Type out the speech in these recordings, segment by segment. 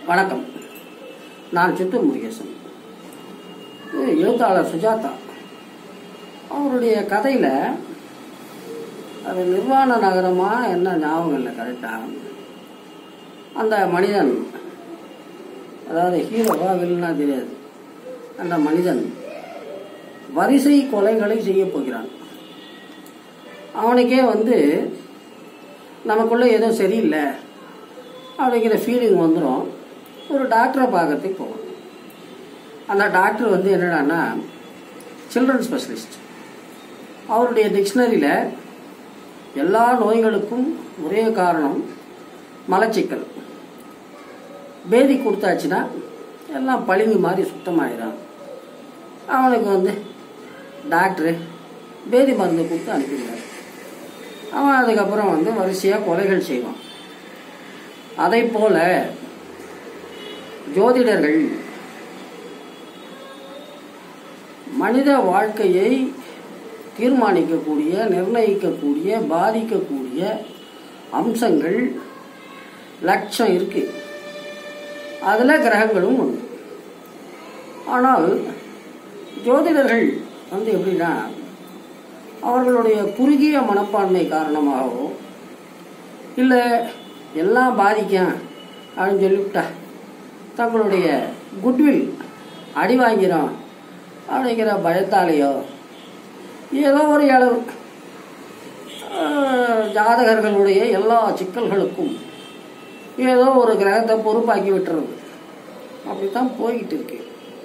வணக்கம் நான் சித்தூர் முருகேசன் இது எழுத்தாளர் சுஜாதா அவருடைய கதையில் அது நிர்வாண நகரமா என்ன ஞாபகம் இல்லை கரெக்டாக அந்த மனிதன் அதாவது ஹீரோவா வில்லனா தெரியாது அந்த மனிதன் வரிசை கொலைகளை செய்ய போகிறான் அவனுக்கே வந்து நமக்குள்ள ஏதோ சரியில்லை அப்படிங்கிற ஃபீலிங் வந்துடும் ஒரு டாக்டரை பார்க்கறதுக்கு போவோம் அந்த டாக்டர் வந்து என்னடான்னா சில்ட்ரன் ஸ்பெஷலிஸ்ட் அவருடைய டிக்ஷனரியில் எல்லா நோய்களுக்கும் ஒரே காரணம் மலச்சிக்கல் பேதி கொடுத்தாச்சுன்னா எல்லாம் பளிங்கு மாதிரி சுத்தமாயிடும் அவனுக்கு வந்து டாக்டரு பேதி மருந்து கொடுத்து அனுப்பிடுவார் அவன் அதுக்கப்புறம் வந்து வரிசையாக கொலைகள் செய்வான் அதை போல ஜோதிடர்கள் மனித வாழ்க்கையை தீர்மானிக்கக்கூடிய நிர்ணயிக்கக்கூடிய பாதிக்கக்கூடிய அம்சங்கள் லட்சம் இருக்கு அதில் கிரகங்களும் உண்டு ஆனால் ஜோதிடர்கள் வந்து எப்படின்னா அவர்களுடைய குறுகிய மனப்பான்மை காரணமாகவோ இல்லை எல்லாம் பாதிக்கும் அப்படின்னு சொல்லிவிட்டா தங்களுடைய குட்வில் அடி வாங்கிறோம் அப்படிங்கிற பயத்தாலேயோ ஏதோ ஒரு அளவு ஆஹ், ஜாதகர்களுடைய எல்லா சிக்கல்களுக்கும் ஏதோ ஒரு கிரகத்தை பொறுப்பாக்கி விட்டுறது அப்படித்தான் போய்கிட்டு இருக்கு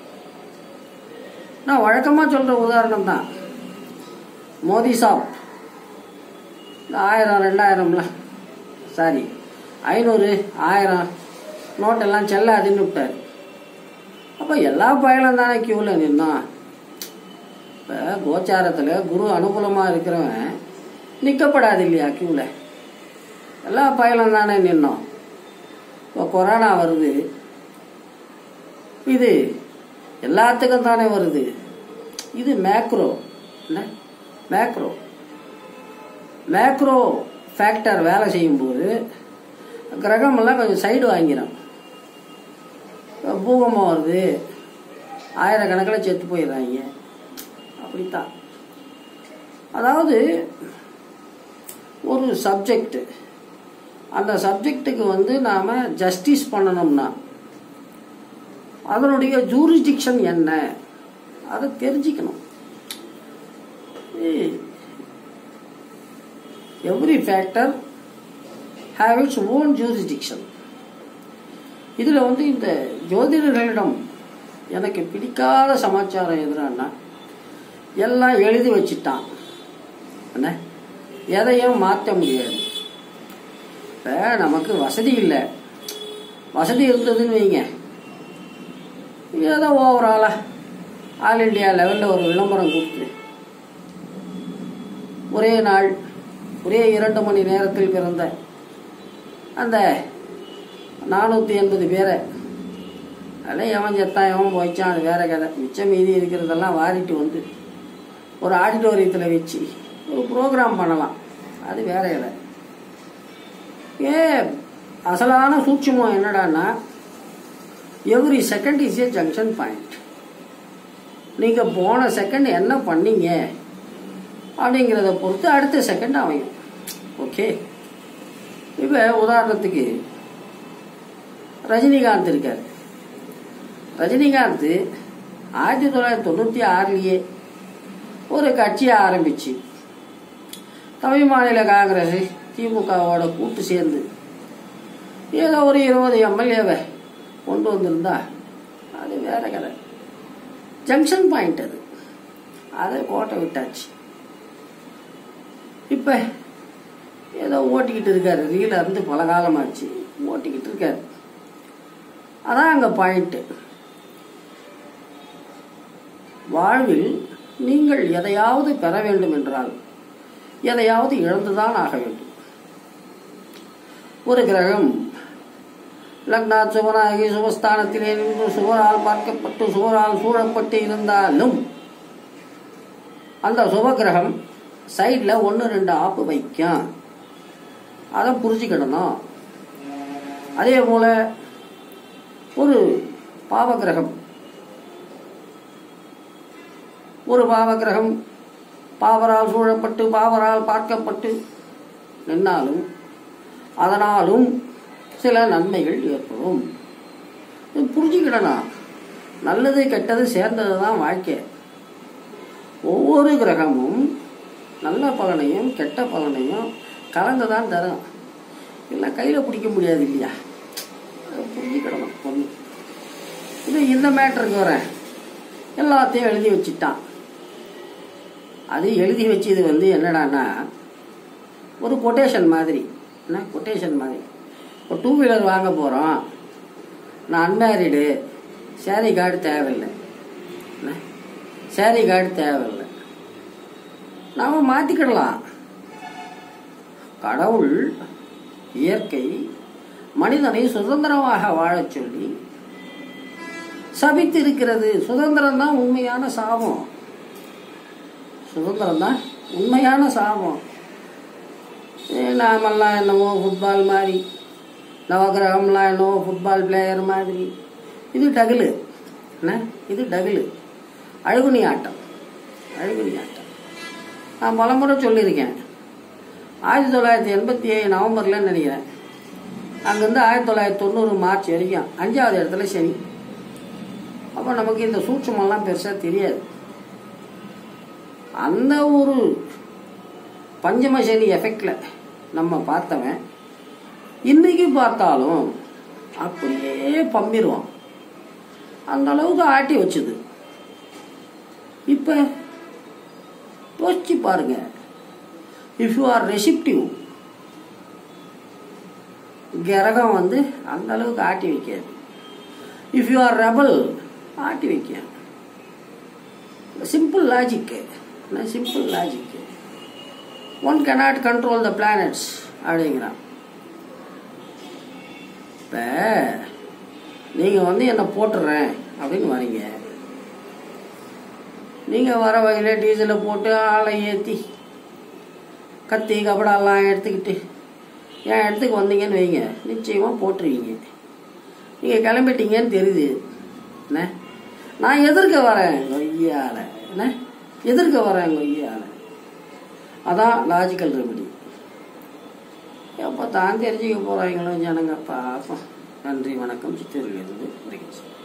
நான் வழக்கமாக சொல்கிற உதாரணம் தான் மோதி சாப் இந்த ஆயிரம் ரெண்டாயிரம்ல சாரி ஐநூறு ஆயிரம் நோட்டெல்லாம் செல்லாதுன்னு விட்டார் அப்போ எல்லா பயலும் தானே கியூவில் நின்னான் இப்போ கோச்சாரத்தில் குரு அனுகூலமாக இருக்கிறவன் நிற்கப்படாது இல்லையா கியூவில் எல்லா பயலும் தானே நின்னோம் இப்போ கொரோனா வருது இது எல்லாத்துக்கும் தானே வருது இது மேக்ரோ என்ன மேக்ரோ மேக்ரோ ஃபேக்டர் வேலை செய்யும்போது கிரகமெல்லாம் கொஞ்சம் சைடு வாங்கிறோம் இப்ப பூகம்பம் வருது ஆயிரக்கணக்கில் செத்து போயிடுறாங்க அப்படித்தான் அதாவது ஒரு சப்ஜெக்ட் அந்த சப்ஜெக்ட்டுக்கு வந்து நாம் ஜஸ்டிஸ் பண்ணணும்னா அதனுடைய ஜூரிஸ்டிக்ஷன் என்ன அதை தெரிஞ்சுக்கணும் every factor have its own jurisdiction இதில் வந்து இந்த ஜோதிடர்களிடம் எனக்கு பிடிக்காத சமாச்சாரம் எதுனா எல்லாம் எழுதி வச்சிட்டான் என்ன எதையும் மாற்ற முடியாது இப்போ நமக்கு வசதி இல்லை வசதி இருந்ததுன்னு வைங்க ஏதோ ஓவராலாக ஆல் இண்டியா லெவலில் ஒரு விளம்பரம் கொடுத்து ஒரே நாள் ஒரே இரண்டு மணி நேரத்தில் பிறந்த அந்த நானூற்றி எண்பது பேரை அதில் எவன் செத்தான் எவன் போய்ச்சான் அது வேற கதை மிச்சம் மீதி இருக்கிறதெல்லாம் வாரிட்டு வந்து ஒரு ஆடிட்டோரியத்தில் வச்சு ஒரு ப்ரோக்ராம் பண்ணலாம் அது வேற கதை ஏ அசலான சூட்சமம் என்னடான்னா every second is a junction point நீங்கள் போன செகண்ட் என்ன பண்ணீங்க அப்படிங்கிறத பொறுத்து அடுத்த செகண்ட் அமையும் ஓகே இப்போ உதாரணத்துக்கு ரஜினிகாந்த் இருக்கார் ரஜினிகாந்த் ஆயிரத்தி தொள்ளாயிரத்தி தொண்ணூற்றி ஆறுலேயே ஒரு கட்சியை ஆரம்பிச்சு தமிழ் மாநில காங்கிரஸ் திமுகவோட கூட்டு சேர்ந்து ஏதோ ஒரு இருபது எம்எல்ஏவை கொண்டு வந்திருந்தா அது வேற கதை ஜங்ஷன் பாயிண்ட் அது அதை கோட்டை விட்டாச்சு இப்போ ஏதோ ஓட்டிக்கிட்டு இருக்காரு ரீல இருந்து பல காலமாச்சு ஓட்டிக்கிட்டு இருக்காரு அதான் அங்கே பாயிண்ட்டு வாழ்வில் நீங்கள் எதையாவது பெற வேண்டும் என்றால் எதையாவது இழந்துதான் ஆக வேண்டும் ஒரு கிரகம் லக்னாத் சுபனாகி சுபஸ்தானத்திலே நின்று சுவரால் பார்க்கப்பட்டு சுவரால் சூழப்பட்டு இருந்தாலும் அந்த சுபகிரகம் சைடில் ஒன்று ரெண்டு ஆப்பு வைக்கும் அதை புரிஞ்சுக்கிடணும் அதே போல் ஒரு பாவகிரகம் ஒரு பாவகிரகம் பாவரால் சூழப்பட்டு பாவரால் பார்க்கப்பட்டு நின்னாலும் அதனாலும் சில நன்மைகள் ஏற்படும் இது புரிஞ்சுக்கிடலாம் நல்லது கெட்டது சேர்ந்தது தான் வாழ்க்கை ஒவ்வொரு கிரகமும் நல்ல பலனையும் கெட்ட பலனையும் கலந்து தான் தரும் இல்லை கையில் பிடிக்க முடியாது இல்லையா அதை புரிஞ்சுக்கிடணும் ஒன்று இது இந்த மேட்டருக்கு வரேன் எல்லாத்தையும் எழுதி வச்சுட்டான் அது எழுதி வச்சது வந்து என்னடான்னா ஒரு கொட்டேஷன் மாதிரி என்ன கொட்டேஷன் மாதிரி ஒரு டூ வீலர் வாங்க போகிறோம் நான் அன்மேரிடு சேரி கார்டு தேவையில்லை என்ன சேரி கார்டு தேவையில்லை நாம் மாற்றிக்கிடலாம் கடவுள் இயற்கை மனிதனை சுதந்திரமாக வாழச் சொல்லி சபித்து இருக்கிறது சுதந்திரம் தான் உண்மையான சாபம் சுதந்திரம் தான் உண்மையான சாபம் ஏ, நாமெல்லாம் என்னவோ ஃபுட்பால் மாதிரி நவகிரகம்லாம் என்னவோ ஃபுட்பால் பிளேயர் மாதிரி இது டகுலு என்ன இது டகுலு அழுகுனி ஆட்டம் அழுகுனி ஆட்டம் நான் பலமுறை சொல்லியிருக்கேன் ஆயிரத்தி தொள்ளாயிரத்தி எண்பத்தி ஏழு நவம்பரில் நினைக்கிறேன் அங்கேருந்து ஆயிரத்தி தொள்ளாயிரத்தி தொண்ணூறு மார்ச் வரைக்கும் அஞ்சாவது இடத்துல சனி அப்போ நமக்கு இந்த சூட்சமெல்லாம் பெருசாக தெரியாது அந்த ஒரு பஞ்சம சனி எஃபெக்டில் நம்ம பார்த்தவன் இன்னைக்கு பார்த்தாலும் அப்படியே பம்பிடுவான் அந்த அளவுக்கு ஆட்டி வச்சுது இப்போ யோசிச்சு பாருங்க இஃப் யூ ஆர் ரெசிப்டிவ் கிரகம் வந்து அந்த அளவுக்கு ஆட்டி வைக்காது இஃப் யூ ஆர் ரெபல் ஆட்டி வைக்காது simple logic simple logic one cannot control the planets அப்படிங்கிறான் இப்போ நீங்கள் வந்து என்னை போட்டுறேன் அப்படின்னு வரீங்க நீங்கள் வர வகையில் டீசலை போட்டு ஆளை ஏற்றி கத்தி கபடாலாம் எடுத்துக்கிட்டு என் இடத்துக்கு வந்தீங்கன்னு வைங்க நிச்சயமாக போட்டுருவீங்க நீங்கள் கிளம்பிட்டீங்கன்னு தெரியுது என்ன நான் எதிர்க்க வரேன் கொய்யால என்ன எதிர்க்க வரேன் கொய்யால அதான் லாஜிக்கல் ரெமெடி எப்போ தான் தெரிஞ்சுக்க போகிறாங்களோ ஜனங்க பாப்போம் நன்றி வணக்கம் சித்தூரிலிருந்து முருகேசன்